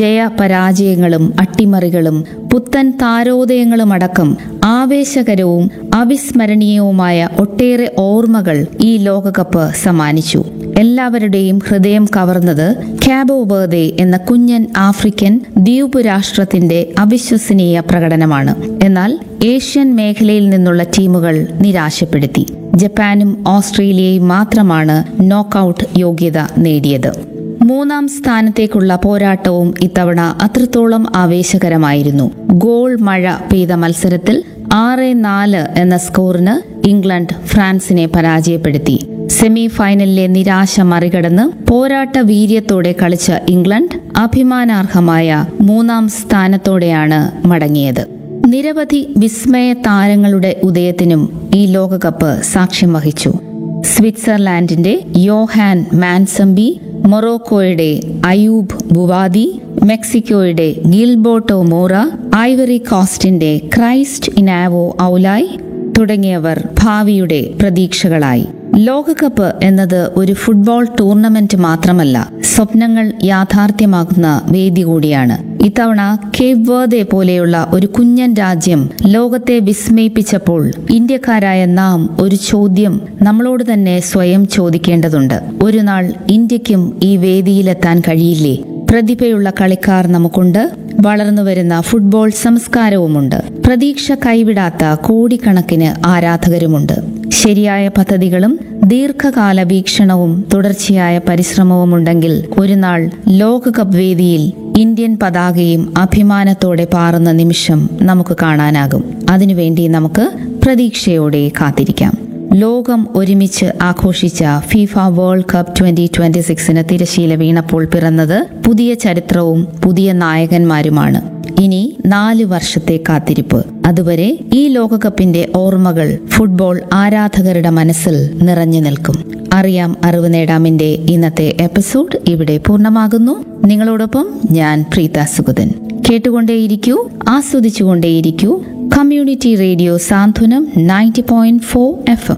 ജയപരാജയങ്ങളും അട്ടിമറികളും പുത്തൻ താരോദയങ്ങളുമടക്കം ആവേശകരവും അവിസ്മരണീയവുമായ ഒട്ടേറെ ഓർമ്മകൾ ഈ ലോകകപ്പ് സമ്മാനിച്ചു എല്ലാവരുടെയും ഹൃദയം കവർന്നത് ക്യാബോ ബേർദെ എന്ന കുഞ്ഞൻ ആഫ്രിക്കൻ ദ്വീപ് രാഷ്ട്രത്തിന്റെ അവിശ്വസനീയ പ്രകടനമാണ് എന്നാൽ ഏഷ്യൻ മേഖലയിൽ നിന്നുള്ള ടീമുകൾ നിരാശപ്പെടുത്തി ജപ്പാനും ഓസ്ട്രേലിയയും മാത്രമാണ് നോക്കൌട്ട് യോഗ്യത നേടിയത് മൂന്നാം സ്ഥാനത്തേക്കുള്ള പോരാട്ടവും ഇത്തവണ അത്രത്തോളം ആവേശകരമായിരുന്നു ഗോൾ മഴ പെയ്ത മത്സരത്തിൽ ആറ് നാല് എന്ന സ്കോറിന് ഇംഗ്ലണ്ട് ഫ്രാൻസിനെ പരാജയപ്പെടുത്തി സെമി ഫൈനലിലെ നിരാശ മറികടന്ന് പോരാട്ട വീര്യത്തോടെ കളിച്ച ഇംഗ്ലണ്ട് അഭിമാനാർഹമായ മൂന്നാം സ്ഥാനത്തോടെയാണ് മടങ്ങിയത് നിരവധി വിസ്മയ താരങ്ങളുടെ ഉദയത്തിനും ഈ ലോകകപ്പ് സാക്ഷ്യം വഹിച്ചു സ്വിറ്റ്സർലാൻഡിന്റെ യോഹാൻ മാൻസംബി മൊറോക്കോയുടെ അയൂബ് ബുവാദി മെക്സിക്കോയുടെ ഗിൽബോട്ടോ മോറ ഐവറി കോസ്റ്റിന്റെ ക്രൈസ്റ്റ് ഇനാവോ ഔലായ് തുടങ്ങിയവർ ഭാവിയുടെ പ്രതീക്ഷകളായി ലോകകപ്പ് എന്നത് ഒരു ഫുട്ബോൾ ടൂർണമെന്റ് മാത്രമല്ല സ്വപ്നങ്ങൾ യാഥാർത്ഥ്യമാകുന്ന വേദി കൂടിയാണ് ഇത്തവണ കേപ്പ് വേർദെ പോലെയുള്ള ഒരു കുഞ്ഞൻ രാജ്യം ലോകത്തെ വിസ്മയിപ്പിച്ചപ്പോൾ ഇന്ത്യക്കാരായ നാം ഒരു ചോദ്യം നമ്മളോട് തന്നെ സ്വയം ചോദിക്കേണ്ടതുണ്ട് ഒരു നാൾ ഇന്ത്യക്കും ഈ വേദിയിലെത്താൻ കഴിയില്ലേ പ്രതിഭയുള്ള കളിക്കാർ നമുക്കുണ്ട് വളർന്നുവരുന്ന ഫുട്ബോൾ സംസ്കാരവുമുണ്ട് പ്രതീക്ഷ കൈവിടാത്ത കോടിക്കണക്കിന് ആരാധകരുമുണ്ട് ശരിയായ പദ്ധതികളും ദീർഘകാല വീക്ഷണവും തുടർച്ചയായ പരിശ്രമവുമുണ്ടെങ്കിൽ ഒരു നാൾ ലോകകപ്പ് വേദിയിൽ ഇന്ത്യൻ പതാകയും അഭിമാനത്തോടെ പാറുന്ന നിമിഷം നമുക്ക് കാണാനാകും അതിനുവേണ്ടി നമുക്ക് പ്രതീക്ഷയോടെ കാത്തിരിക്കാം ലോകം ഒരുമിച്ച് ആഘോഷിച്ച FIFA world cup twenty twenty സിക്സിന് തിരശീല വീണപ്പോൾ പിറന്നത് പുതിയ ചരിത്രവും പുതിയ നായകന്മാരുമാണ് ഇനി നാല് വർഷത്തെ കാത്തിരിപ്പ് അതുവരെ ഈ ലോകകപ്പിന്റെ ഓർമ്മകൾ ഫുട്ബോൾ ആരാധകരുടെ മനസ്സിൽ നിറഞ്ഞു നിൽക്കും അറിയാം അറിവ് നേടാമിന്റെ ഇന്നത്തെ എപ്പിസോഡ് ഇവിടെ പൂർണ്ണമാകുന്നു നിങ്ങളോടൊപ്പം ഞാൻ പ്രീത സുഗതൻ കേട്ടുകൊണ്ടേയിരിക്കൂ ആസ്വദിച്ചുകൊണ്ടേയിരിക്കൂ community radio Santhwanam ninety point four F M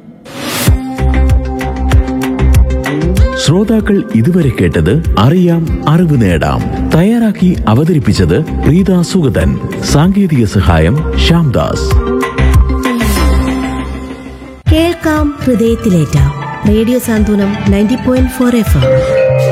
ശ്രോതാക്കൾ ഇതുവരെ കേട്ടത് അറിയാം അറിവ് നേടാം തയ്യാറാക്കി അവതരിപ്പിച്ചത് പ്രീത സുഗതൻ സാങ്കേതിക സഹായം ശ്യാംദാസ് കേൾക്കാം ഹൃദയത്തിലേറ്റാം radio Santhwanam ninety point four F M